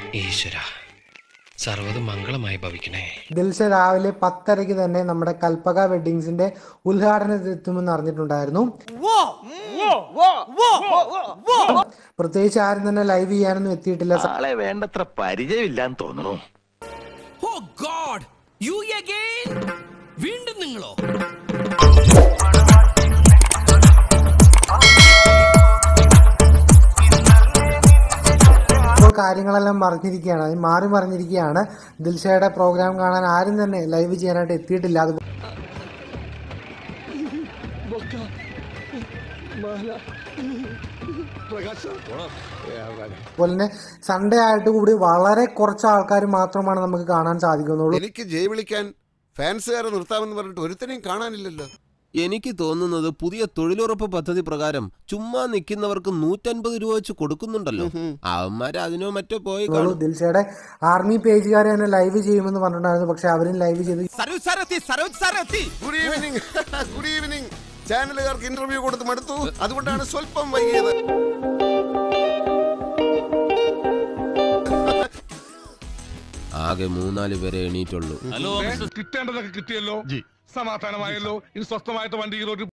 ഈശ്വര സർവ്വതും മംഗളമായി ഭവിക്കണേ ദിൽഷ രാവിലെ പത്തരയ്ക്ക് തന്നെ നമ്മുടെ കൽപ്പക വെഡിങ്സിന്റെ ഉദ്ഘാടനത്തിൽ എത്തുമെന്ന് അറിഞ്ഞിട്ടുണ്ടായിരുന്നു പ്രത്യേകിച്ച് ആരും തന്നെ ലൈവ് ചെയ്യാനൊന്നും എത്തിയിട്ടില്ല ആളെ വേണ്ടത്ര പരിചയമില്ലാന്ന് തോന്നുന്നു ഓ ഗോഡ് യു അഗൈൻ വീണ്ടും നിങ്ങളോ ഇപ്പോൾ കാര്യങ്ങളെല്ലാം മറിഞ്ഞിരിക്കുകയാണ് അത് മാറി മറിഞ്ഞിരിക്കുകയാണ് ദിൽഷയുടെ പ്രോഗ്രാം കാണാൻ ആരും തന്നെ ലൈവ് ചെയ്യാനായിട്ട് എത്തിയിട്ടില്ല അത് അതുപോലെ തന്നെ സൺഡേ ആയിട്ട് കൂടി വളരെ കുറച്ച് ആൾക്കാർ മാത്രമാണ് നമുക്ക് കാണാൻ സാധിക്കുന്നുള്ളൂ എനിക്ക് ജയ് വിളിക്കാൻ ഫാൻസുകാരെ നിർത്താമെന്ന് പറഞ്ഞിട്ട് ഒരുത്തനെയും കാണാനില്ലല്ലോ എനിക്ക് തോന്നുന്നത് പുതിയ തൊഴിലുറപ്പ് പദ്ധതി പ്രകാരം ചുമ്മാ നിൽക്കുന്നവർക്ക് നൂറ്റൻപത് രൂപ വെച്ച് കൊടുക്കുന്നുണ്ടല്ലോ അവന്മാര് അതിനോ മറ്റോ പോയി ഉള്ളൂ. കാണും ദിൽഷയുടെ ആർമി പേജുകാർ തന്നെ ലൈവ് ചെയ്യുമെന്ന് പറഞ്ഞിട്ടുണ്ടായിരുന്നു പക്ഷെ അവരും ലൈവ് ചെയ്ത് സരോജ് സാർ എത്തി സരോജ് സാർ എത്തി ഗുഡ് ഈവനിങ് ഗുഡ് ഈവനിങ് ചാനലുകാർക്ക് ഇന്റർവ്യൂ കൊടുത്ത് മടുത്തു അതുകൊണ്ടാണ് സ്വല്പം വൈകിയത് ആകെ മൂന്നാല് പേരെ എണീറ്റുള്ളൂ കിട്ടേണ്ടതൊക്കെ കിട്ടിയല്ലോ സമാധാനമായല്ലോ ഇനി സ്വസ്ഥമായിട്ട് വണ്ടി ഈ റോഡിൽ